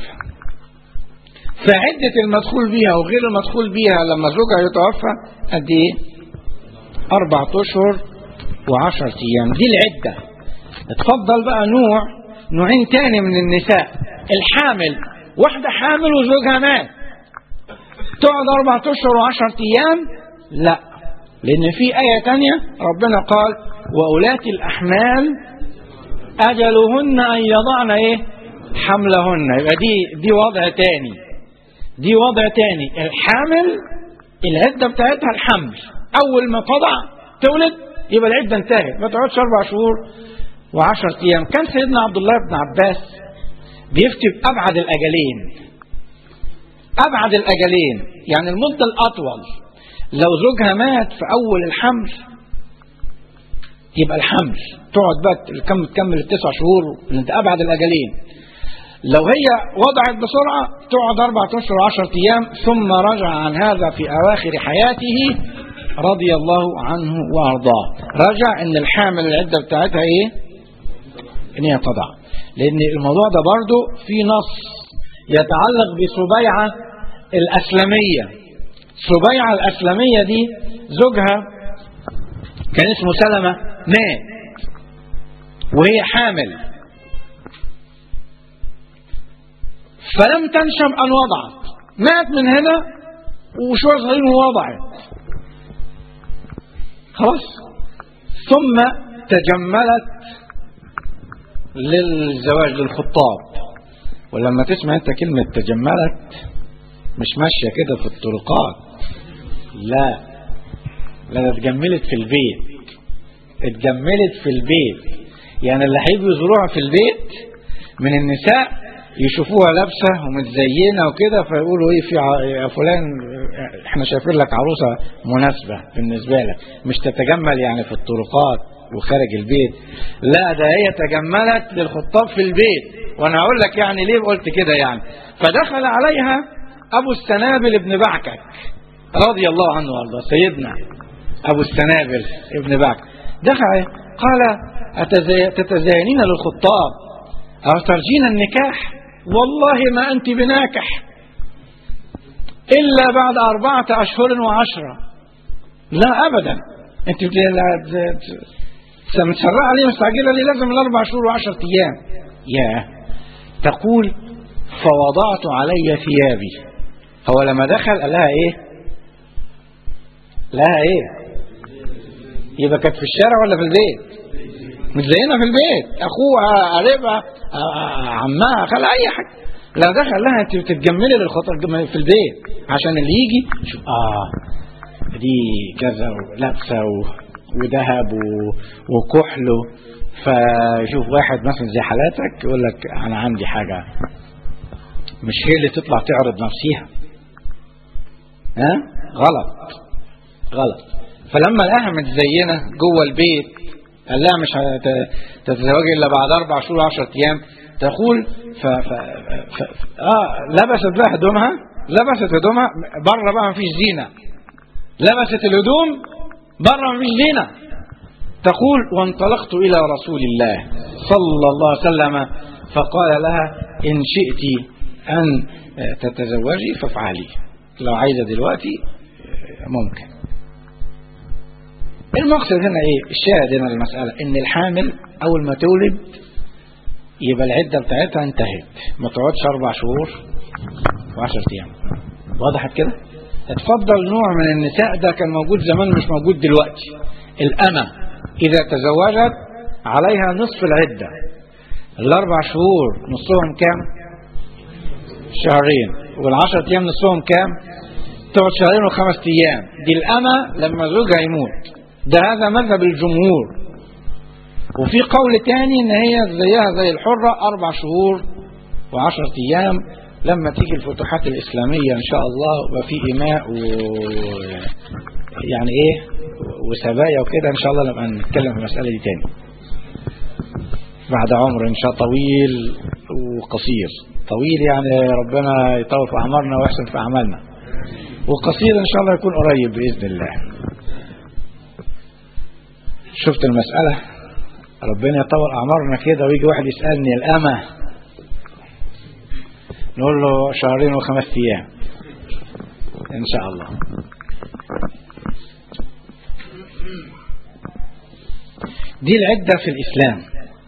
فعدة المدخول بها وغير المدخول بها لما زوجها يتوفى قد ايه؟ أربعة أشهر وعشرة أيام دي العدة اتفضل بقى نوع نوعين تاني من النساء الحامل واحدة حامل وزوجها مات تقعد أربعة أشهر وعشرة أيام لا لأن في آية تانية ربنا قال وأولات الأحمال أجلهن أن يضعن إيه حملهن يبقى دي دي وضع تاني دي وضع تاني الحامل العدة بتاعتها الحمل أول ما تضع تولد يبقى العدة انتهت ما تقعدش أربع شهور وعشرة أيام كان سيدنا عبد الله بن عباس بيفتي بأبعد الأجلين أبعد الأجلين يعني المدة الأطول لو زوجها مات في أول الحمل يبقى الحمل تقعد بقى كم تكمل التسع شهور اللي انت أبعد الأجلين لو هي وضعت بسرعة تقعد أربعة أشهر وعشرة أيام ثم رجع عن هذا في أواخر حياته رضي الله عنه وأرضاه رجع إن الحامل العدة بتاعتها إيه إن هي تضع لأن الموضوع ده برضو في نص يتعلق بسبيعة الأسلمية سبيعة الأسلمية دي زوجها كان اسمه سلمة مات وهي حامل فلم تنشم أن وضعت مات من هنا وشوية صغيرين ووضعت خلاص ثم تجملت للزواج للخطاب ولما تسمع انت كلمة تجملت مش ماشية كده في الطرقات لا لا ده اتجملت في البيت اتجملت في البيت يعني اللي هيجوا يزوروها في البيت من النساء يشوفوها لابسه ومتزينه وكده فيقولوا ايه في ع- يا فلان احنا شايفين لك عروسه مناسبه بالنسبه لك مش تتجمل يعني في الطرقات وخارج البيت لا ده هي تجملت للخطاب في البيت وانا اقول لك يعني ليه قلت كده يعني فدخل عليها ابو السنابل ابن بعكك رضي الله عنه وارضاه سيدنا ابو السنابل ابن بعكك دخل عليه قال أتزي- تتزينين للخطاب أو ترجين النكاح والله ما أنت بناكح إلا بعد أربعة أشهر وعشرة لا أبدا أنت بت- لا- ت- ت- متسرعة لي مستعجلة لي لازم الأربع شهور وعشرة أيام يا تقول فوضعت علي ثيابي هو لما دخل قال لها إيه لها إيه يبقى كانت في الشارع ولا في البيت متزينه في البيت اخوها قريبها آه، آه، عمها خالها اي حاجه لا دخل لها انت بتتجملي للخطر في البيت عشان اللي يجي يشوف اه دي كذا ولابسه و- وذهب و- وكحل فيشوف واحد مثلا زي حالاتك يقول لك انا عندي حاجه مش هي اللي تطلع تعرض نفسها ها غلط غلط فلما لقاها متزينه جوه البيت قال لها مش هت- تتزوجي الا بعد اربع شهور وعشرة ايام تقول ف... ف... ف... اه لبست بقى هدومها لبست هدومها بره بقى مفيش زينه لبست الهدوم بره مفيش زينه تقول وانطلقت الى رسول الله صلى الله عليه وسلم فقال لها ان شئت ان تتزوجي فافعلي لو عايزه دلوقتي ممكن المقصد هنا ايه الشاهد هنا المسألة ان الحامل اول ما تولد يبقى العدة بتاعتها انتهت ما تقعدش اربع شهور وعشرة ايام وضحت كده اتفضل نوع من النساء ده كان موجود زمان مش موجود دلوقتي الأمة إذا تزوجت عليها نصف العدة الأربع شهور نصهم كام شهرين والعشرة أيام نصهم كام تقعد شهرين وخمس أيام دي الأمة لما زوجها يموت ده هذا مذهب الجمهور وفي قول تاني ان هي زيها زي الحرة اربع شهور وعشرة ايام لما تيجي الفتوحات الاسلامية ان شاء الله يبقى في اماء و يعني ايه وسبايا وكده ان شاء الله نبقى نتكلم في المسألة دي تاني بعد عمر ان شاء طويل وقصير طويل يعني ربنا يطول في اعمارنا ويحسن في اعمالنا وقصير ان شاء الله يكون قريب باذن الله شفت المسألة ربنا يطول أعمارنا كده ويجي واحد يسألني الأمة نقول له شهرين وخمس أيام إن شاء الله دي العدة في الإسلام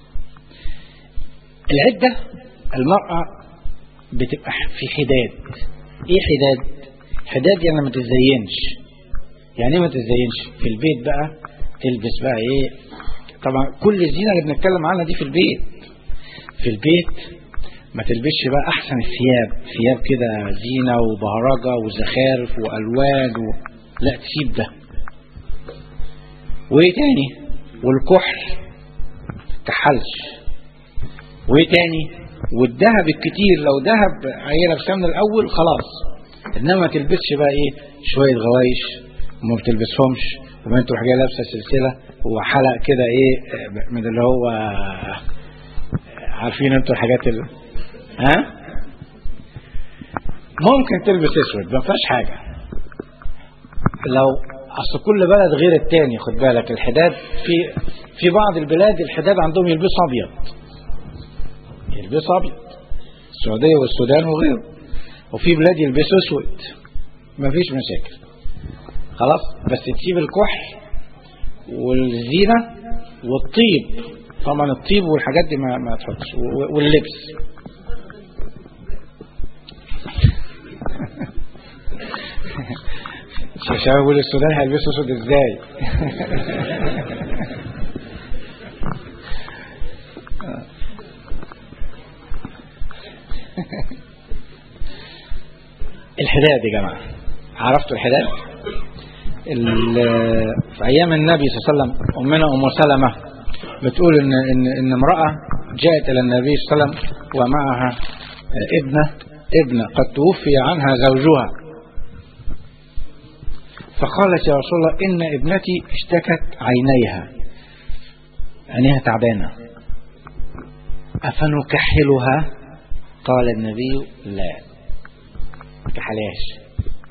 العدة المرأة بتبقى في حداد إيه حداد؟ حداد يعني ما تتزينش يعني إيه ما تتزينش في البيت بقى تلبس بقى ايه طبعا كل الزينة اللي بنتكلم عنها دي في البيت في البيت ما تلبسش بقى احسن الثياب ثياب كده زينة وبهرجة وزخارف والوان و... لا تسيب ده وايه تاني والكحل كحلش وايه تاني والذهب الكتير لو ذهب هي لابساه من الاول خلاص انما ما تلبسش بقى ايه شويه غوايش وما بتلبسهمش وبعدين تروح جايه لابسه سلسله وحلق كده ايه من اللي هو عارفين انتوا الحاجات اللي ها ممكن تلبس اسود ما فيهاش حاجه لو اصل كل بلد غير التاني خد بالك الحداد في في بعض البلاد الحداد عندهم يلبسوا ابيض يلبسوا ابيض السعوديه والسودان وغيره وفي بلاد يلبسوا اسود مفيش مشاكل خلاص بس تسيب الكحل والزينه والطيب طبعا الطيب والحاجات دي ما, ما تحطش و- واللبس الشباب بيقول السودان هيلبسوا اسود ازاي الحداد يا جماعه عرفتوا الحداد ال- في ايام النبي صلى الله عليه وسلم امنا ام سلمه بتقول ان ان ان امراه جاءت الى النبي صلى الله عليه وسلم ومعها ابنه ابنه قد توفي عنها زوجها فقالت يا رسول الله ان ابنتي اشتكت عينيها عينيها تعبانه افنكحلها قال النبي لا ما كحلهاش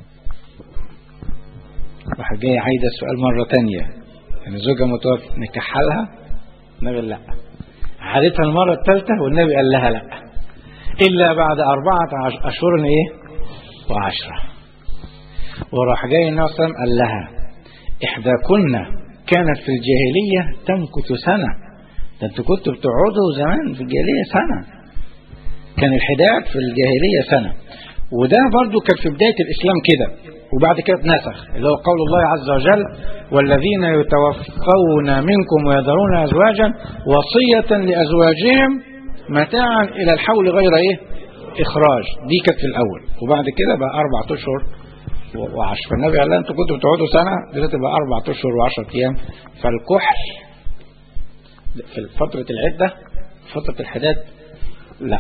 راح جاي عايده السؤال مره تانية يعني زوجها متوفى نكحلها النبي قال لا عادتها المره الثالثه والنبي قال لها لا الا بعد اربعه عش- اشهر ايه وعشره وراح جاي النبي صلى الله عليه وسلم قال لها إحداكن كانت في الجاهلية تمكث سنة ده انتوا كنتوا بتقعدوا زمان في الجاهلية سنة كان الحداد في الجاهلية سنة وده برضو كان في بداية الإسلام كده وبعد كده اتنسخ اللي هو قول الله عز وجل والذين يتوفون منكم ويذرون أزواجا وصية لأزواجهم متاعا إلى الحول غير إيه إخراج دي كانت في الأول وبعد كده بقى أربعة أشهر و- وعشر فالنبي قال لها انتوا كنتوا بتقعدوا سنة دلوقتي بقى أربعة أشهر وعشرة أيام فالكحل في فترة العدة فترة الحداد لا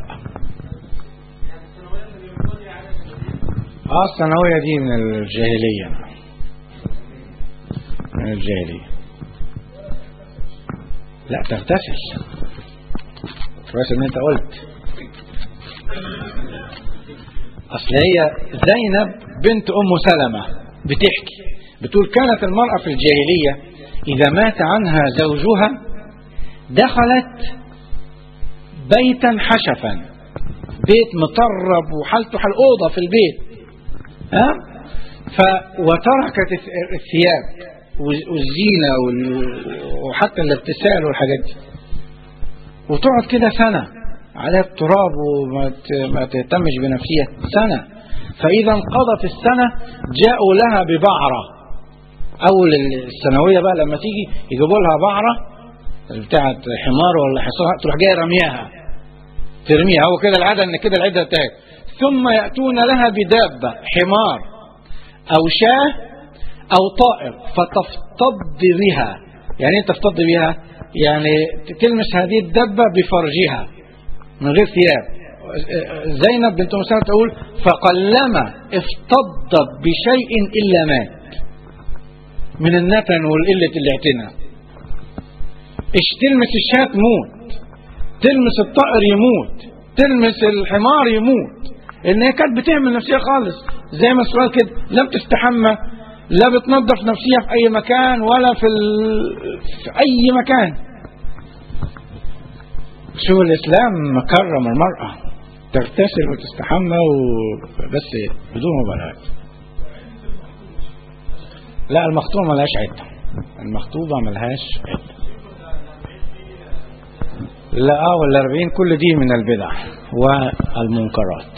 اه الثانوية دي من الجاهلية من الجاهلية لا تغتسل كويس ان انت قلت اصل هي زينب بنت ام سلمة بتحكي بتقول كانت المرأة في الجاهلية اذا مات عنها زوجها دخلت بيتا حشفا بيت مطرب وحالته حال اوضه في البيت ها ف وتركت الث- الثياب وال- والزينه وال- وحتى الابتسال والحاجات دي وتقعد كده سنه عليها التراب وما ت- ما تهتمش بنفسها سنه فاذا انقضت السنه جاءوا لها ببعره اول الثانويه بقى لما تيجي يجيبوا لها بعره بتاعت حمار ولا حصان تروح جايه رميها ترميها هو كده العاده ان كده العده تاج ثم ياتون لها بدابه حمار او شاه او طائر فتفتض بها يعني ايه تفتض بها يعني تلمس هذه الدبه بفرجها من غير ثياب زينب بنت مسلمة تقول فقلما افتضت بشيء الا مات من النتن والقله الاعتناء ايش تلمس الشاة تموت تلمس الطائر يموت تلمس الحمار يموت ان هي كانت بتعمل نفسها خالص زي ما السؤال كده لا بتستحمى لا بتنظف نفسها في اي مكان ولا في, ال... في اي مكان شو الاسلام مكرم المرأة تغتسل وتستحمى وبس بدون مبالغات لا المخطوبة ملهاش عدة المخطوبة ملهاش عدة لا اه ولا 40 كل دي من البدع والمنكرات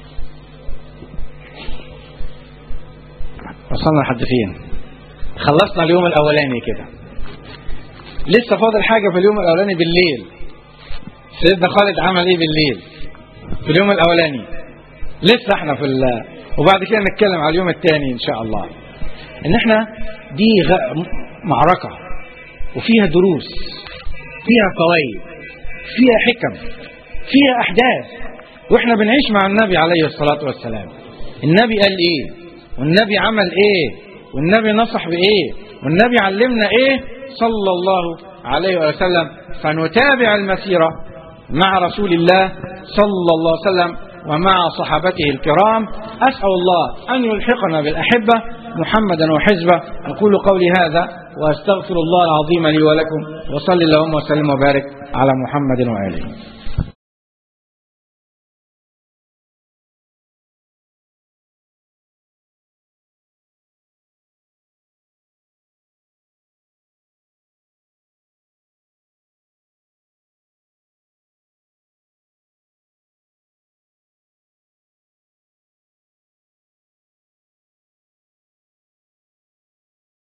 وصلنا لحد فين خلصنا اليوم الاولاني كده لسه فاضل حاجه في اليوم الاولاني بالليل سيدنا خالد عمل ايه بالليل في اليوم الاولاني لسه احنا في ال... وبعد كده نتكلم على اليوم الثاني ان شاء الله ان احنا دي غ... معركه وفيها دروس فيها فوائد فيها حكم فيها احداث واحنا بنعيش مع النبي عليه الصلاه والسلام النبي قال ايه والنبي عمل ايه والنبي نصح بايه والنبي علمنا ايه صلى الله عليه وسلم فنتابع المسيرة مع رسول الله صلى الله عليه وسلم ومع صحابته الكرام أسأل الله أن يلحقنا بالأحبة محمدا وحزبه أقول قولي هذا وأستغفر الله العظيم لي ولكم وصل اللهم وسلم وبارك على محمد وآله